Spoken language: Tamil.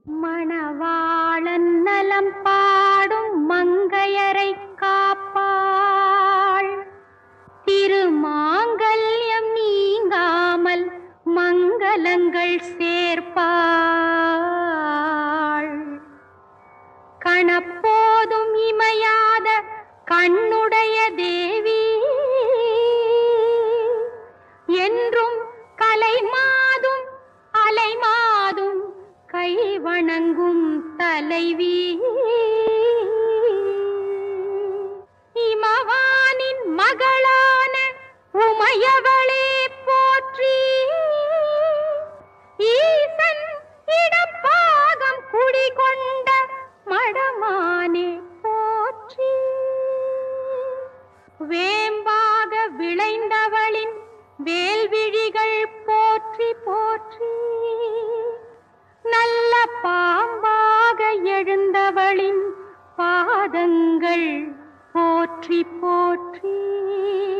மணவாளன் நலம் பாடும் மங்கையரை காப்பாள் திருமாங்கல்யம் நீங்காமல் மங்களங்கள் சேர்ப்பாள் கணப்போதும் இமையாத கண்ணுடைய தேவி என்றும் கலைமாதும் அலைமாதும் கை வணங்கும் தலைவி இமவானின் மகளான உமையவளே போற்றி ஈசன் இடம் பாகம் குடிகொண்ட மடமானே போற்றி வேம்பாக விளைந்தவளின் வேல்விழிகள் போற்றி போற்றி நல்ல பாம்பாக எழுந்தவளின் பாதங்கள் போற்றி போற்றி